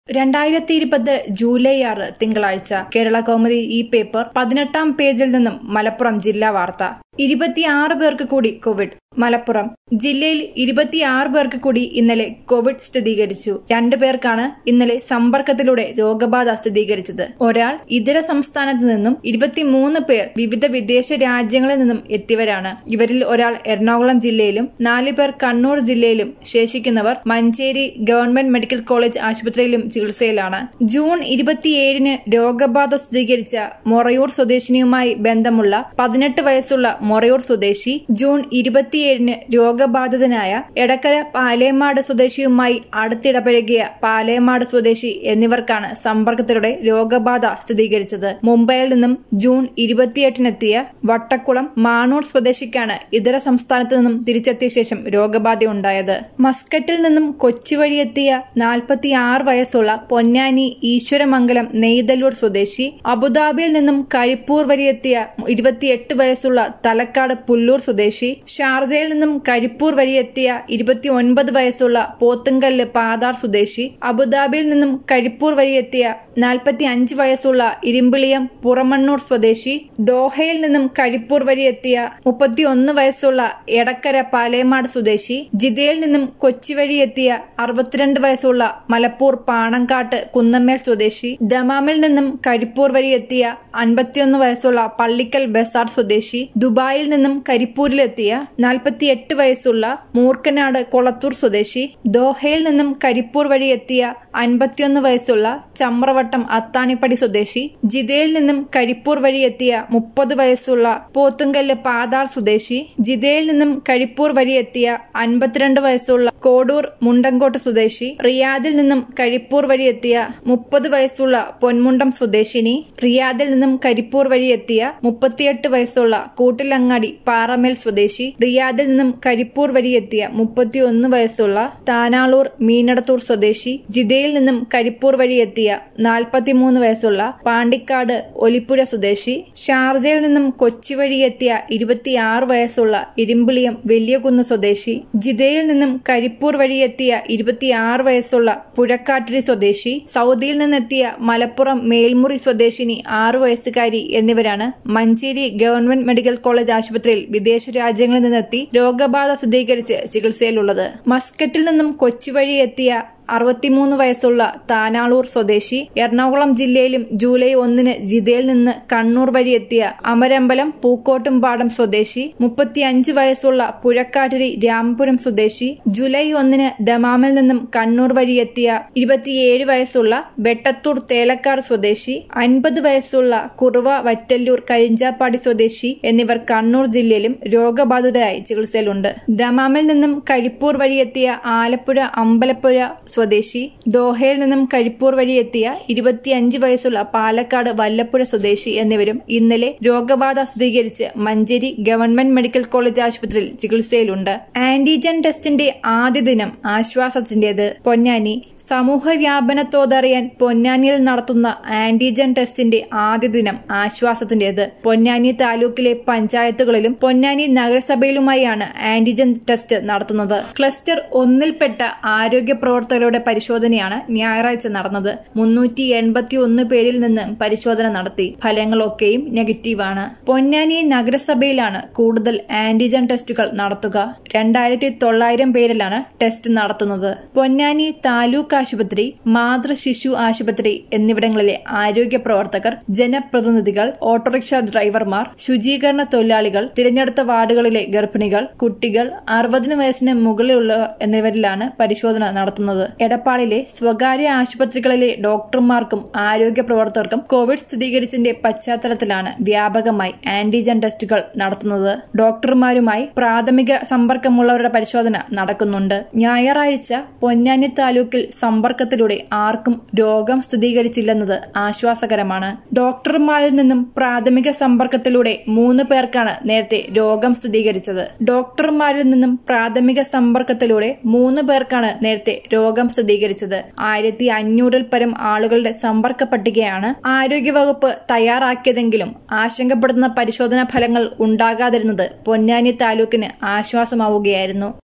രണ്ടായിരത്തി ഇരുപത് ജൂലൈ ആറ് തിങ്കളാഴ്ച കേരള കൗമുദി ഈ പേപ്പർ പതിനെട്ടാം പേജിൽ നിന്നും മലപ്പുറം ജില്ലാ വാർത്ത ഇരുപത്തിയാറ് പേർക്ക് കൂടി കോവിഡ് മലപ്പുറം ജില്ലയിൽ ഇരുപത്തിയാറ് പേർക്ക് കൂടി ഇന്നലെ കോവിഡ് സ്ഥിരീകരിച്ചു രണ്ടു പേർക്കാണ് ഇന്നലെ സമ്പർക്കത്തിലൂടെ രോഗബാധ സ്ഥിരീകരിച്ചത് ഒരാൾ ഇതര സംസ്ഥാനത്തു നിന്നും ഇരുപത്തിമൂന്ന് പേർ വിവിധ വിദേശ രാജ്യങ്ങളിൽ നിന്നും എത്തിയവരാണ് ഇവരിൽ ഒരാൾ എറണാകുളം ജില്ലയിലും നാല് പേർ കണ്ണൂർ ജില്ലയിലും ശേഷിക്കുന്നവർ മഞ്ചേരി ഗവൺമെന്റ് മെഡിക്കൽ കോളേജ് ആശുപത്രിയിലും ചികിത്സയിലാണ് ജൂൺ ഇരുപത്തിയേഴിന് രോഗബാധ സ്ഥിരീകരിച്ച മൊറയൂർ സ്വദേശിനിയുമായി ബന്ധമുള്ള പതിനെട്ട് വയസ്സുള്ള മൊറയൂർ സ്വദേശി ജൂൺ ഇരുപത്തിയേഴിന് രോഗബാധിതനായ എടക്കര പാലേമാട് സ്വദേശിയുമായി അടുത്തിടപഴകിയ പാലേമാട് സ്വദേശി എന്നിവർക്കാണ് സമ്പർക്കത്തിലൂടെ രോഗബാധ സ്ഥിരീകരിച്ചത് മുംബൈയിൽ നിന്നും ജൂൺ ഇരുപത്തിയെട്ടിനെത്തിയ വട്ടക്കുളം മാണൂർ സ്വദേശിക്കാണ് ഇതര സംസ്ഥാനത്തു നിന്നും തിരിച്ചെത്തിയ ശേഷം രോഗബാധയുണ്ടായത് മസ്കറ്റിൽ നിന്നും കൊച്ചി വഴിയെത്തിയ നാൽപ്പത്തിയാറ് വയസ്സുള്ള പൊന്നാനി ഈശ്വരമംഗലം നെയ്തല്ലൂർ സ്വദേശി അബുദാബിയിൽ നിന്നും കരിപ്പൂർ വഴിയെത്തിയ ഇരുപത്തിയെട്ട് വയസ്സുള്ള തലക്കാട് പുല്ലൂർ സ്വദേശി ഷാർജയിൽ നിന്നും കരിപ്പൂർ വഴിയെത്തിയ ഇരുപത്തിയൊൻപത് വയസ്സുള്ള പോത്തുങ്കല്ല് പാതാർ സ്വദേശി അബുദാബിയിൽ നിന്നും കരിപ്പൂർ വഴിയെത്തിയ നാൽപ്പത്തി അഞ്ച് വയസ്സുള്ള ഇരുമ്പിളിയം പുറമണ്ണൂർ സ്വദേശി ദോഹയിൽ നിന്നും കരിപ്പൂർ വഴിയെത്തിയ മുപ്പത്തിയൊന്ന് വയസ്സുള്ള എടക്കര പാലേമാട് സ്വദേശി ജിദയിൽ നിന്നും കൊച്ചി വഴിയെത്തിയ അറുപത്തിരണ്ട് വയസ്സുള്ള മലപ്പൂർ പാണങ്കാട്ട് കുന്നമ്മേൽ സ്വദേശി ദമാമിൽ നിന്നും കരിപ്പൂർ വഴിയെത്തിയ അൻപത്തിയൊന്ന് വയസ്സുള്ള പള്ളിക്കൽ ബസാർ സ്വദേശി ദുബായിൽ നിന്നും കരിപ്പൂരിലെത്തിയ നാൽപ്പത്തിയെട്ട് വയസ്സുള്ള മൂർക്കനാട് കൊളത്തൂർ സ്വദേശി ദോഹയിൽ നിന്നും കരിപ്പൂർ വഴിയെത്തിയ അൻപത്തിയൊന്ന് വയസ്സുള്ള ചമ്രവട്ടം അത്താണിപ്പടി സ്വദേശി ജിദയിൽ നിന്നും കരിപ്പൂർ വഴിയെത്തിയ മുപ്പത് വയസ്സുള്ള പോത്തുങ്കല്ല് പാതാർ സ്വദേശി ജിദയിൽ നിന്നും കരിപ്പൂർ വഴിയെത്തിയ അൻപത്തിരണ്ട് വയസ്സുള്ള കോഡൂർ മുണ്ടങ്കോട്ട് സ്വദേശി റിയാദിൽ നിന്നും കരിപ്പൂർ വഴിയെത്തിയ മുപ്പത് വയസ്സുള്ള പൊന്മുണ്ടം സ്വദേശിനി റിയാദിൽ നിന്നും കരിപ്പൂർ വഴിയെത്തിയ മുപ്പത്തിയെട്ട് വയസ്സുള്ള കൂട്ടിലങ്ങാടി പാറമേൽ സ്വദേശി റിയാദിൽ നിന്നും കരിപ്പൂർ വഴിയെത്തിയ മുപ്പത്തിയൊന്ന് വയസ്സുള്ള താനാളൂർ മീനടത്തൂർ സ്വദേശി ജിദയിൽ നിന്നും കരിപ്പൂർ വഴിയെത്തിയ നാൽപ്പത്തിമൂന്ന് വയസ്സുള്ള പാണ്ടിക്കാട് ഒലിപ്പുഴ സ്വദേശി ഷാർജയിൽ നിന്നും കൊച്ചി വഴിയെത്തിയ ഇരുപത്തിയാറ് വയസ്സുള്ള ഇരുമ്പിളിയം വലിയകുന്ന് സ്വദേശി ജിദയിൽ നിന്നും കരിപ്പൂർ വഴിയെത്തിയ ഇരുപത്തിയാറ് വയസ്സുള്ള പുഴക്കാട്ടിരി സ്വദേശി സൗദിയിൽ നിന്നെത്തിയ മലപ്പുറം മേൽമുറി സ്വദേശിനി ആറു വയസ്സുകാരി എന്നിവരാണ് മഞ്ചേരി ഗവൺമെന്റ് മെഡിക്കൽ കോളേജ് ആശുപത്രിയിൽ വിദേശ രാജ്യങ്ങളിൽ നിന്നെത്തി രോഗബാധ സ്ഥിരീകരിച്ച് ചികിത്സയിലുള്ളത് മസ്കറ്റിൽ നിന്നും കൊച്ചി വഴി എത്തിയ അറുപത്തിമൂന്ന് വയസ്സുള്ള താനാളൂർ സ്വദേശി എറണാകുളം ജില്ലയിലും ജൂലൈ ഒന്നിന് ജിദയിൽ നിന്ന് കണ്ണൂർ വഴി എത്തിയ അമരമ്പലം പൂക്കോട്ടുംപാടം സ്വദേശി മുപ്പത്തിയഞ്ച് വയസ്സുള്ള പുഴക്കാട്ടിരി രാമപുരം സ്വദേശി ജൂലൈ ഒന്നിന് ഡമാമിൽ നിന്നും കണ്ണൂർ വഴി എത്തിയ ഇരുപത്തിയേഴ് വയസ്സുള്ള വെട്ടത്തൂർ തേലക്കാട് സ്വദേശി അൻപത് വയസ്സുള്ള കുറുവ വറ്റല്ലൂർ കരിഞ്ചാപ്പാടി സ്വദേശി എന്നിവർ കണ്ണൂർ ജില്ലയിലും രോഗബാധിതരായി ചികിത്സയിലുണ്ട് ദമാമിൽ നിന്നും കരിപ്പൂർ വഴിയെത്തിയ ആലപ്പുഴ അമ്പലപ്പുഴ സ്വദേശി ദോഹയിൽ നിന്നും കരിപ്പൂർ വഴി എത്തിയ ഇരുപത്തിയഞ്ച് വയസ്സുള്ള പാലക്കാട് വല്ലപ്പുഴ സ്വദേശി എന്നിവരും ഇന്നലെ രോഗബാധ സ്ഥിരീകരിച്ച് മഞ്ചേരി ഗവൺമെന്റ് മെഡിക്കൽ കോളേജ് ആശുപത്രിയിൽ ചികിത്സയിലുണ്ട് ആന്റിജൻ ടെസ്റ്റിന്റെ ആദ്യ ദിനം ആശ്വാസത്തിന്റേത് പൊന്നാനി സമൂഹ വ്യാപനത്തോതറിയാൻ പൊന്നാനിയിൽ നടത്തുന്ന ആന്റിജൻ ടെസ്റ്റിന്റെ ആദ്യ ദിനം ആശ്വാസത്തിന്റേത് പൊന്നാനി താലൂക്കിലെ പഞ്ചായത്തുകളിലും പൊന്നാനി നഗരസഭയിലുമായാണ് ആന്റിജൻ ടെസ്റ്റ് നടത്തുന്നത് ക്ലസ്റ്റർ ഒന്നിൽപ്പെട്ട ആരോഗ്യ പ്രവർത്തകരുടെ പരിശോധനയാണ് ഞായറാഴ്ച നടന്നത് മുന്നൂറ്റി എൺപത്തി ഒന്ന് പേരിൽ നിന്ന് പരിശോധന നടത്തി ഫലങ്ങളൊക്കെയും നെഗറ്റീവാണ് പൊന്നാനി നഗരസഭയിലാണ് കൂടുതൽ ആന്റിജൻ ടെസ്റ്റുകൾ നടത്തുക രണ്ടായിരത്തി തൊള്ളായിരം പേരിലാണ് ടെസ്റ്റ് നടത്തുന്നത് പൊന്നാനി താലൂക്ക് ആശുപത്രി മാതൃ ശിശു ആശുപത്രി എന്നിവിടങ്ങളിലെ ആരോഗ്യ പ്രവർത്തകർ ജനപ്രതിനിധികൾ ഓട്ടോറിക്ഷ ഡ്രൈവർമാർ ശുചീകരണ തൊഴിലാളികൾ തിരഞ്ഞെടുത്ത വാർഡുകളിലെ ഗർഭിണികൾ കുട്ടികൾ അറുപതിനു വയസ്സിന് മുകളിലുള്ളവർ എന്നിവരിലാണ് പരിശോധന നടത്തുന്നത് എടപ്പാളിലെ സ്വകാര്യ ആശുപത്രികളിലെ ഡോക്ടർമാർക്കും ആരോഗ്യ പ്രവർത്തകർക്കും കോവിഡ് സ്ഥിരീകരിച്ചതിന്റെ പശ്ചാത്തലത്തിലാണ് വ്യാപകമായി ആന്റിജൻ ടെസ്റ്റുകൾ നടത്തുന്നത് ഡോക്ടർമാരുമായി പ്രാഥമിക സമ്പർക്കമുള്ളവരുടെ പരിശോധന നടക്കുന്നുണ്ട് ഞായറാഴ്ച പൊന്നാനി താലൂക്കിൽ സമ്പർക്കത്തിലൂടെ ആർക്കും രോഗം സ്ഥിരീകരിച്ചില്ലെന്നത് ആശ്വാസകരമാണ് ഡോക്ടർമാരിൽ നിന്നും പ്രാഥമിക സമ്പർക്കത്തിലൂടെ മൂന്ന് പേർക്കാണ് നേരത്തെ രോഗം സ്ഥിരീകരിച്ചത് ഡോക്ടർമാരിൽ നിന്നും പ്രാഥമിക സമ്പർക്കത്തിലൂടെ മൂന്ന് പേർക്കാണ് നേരത്തെ രോഗം സ്ഥിരീകരിച്ചത് ആയിരത്തി അഞ്ഞൂറിൽ പരം ആളുകളുടെ സമ്പർക്ക പട്ടികയാണ് ആരോഗ്യവകുപ്പ് തയ്യാറാക്കിയതെങ്കിലും ആശങ്കപ്പെടുന്ന പരിശോധനാ ഫലങ്ങൾ ഉണ്ടാകാതിരുന്നത് പൊന്നാനി താലൂക്കിന് ആശ്വാസമാവുകയായിരുന്നു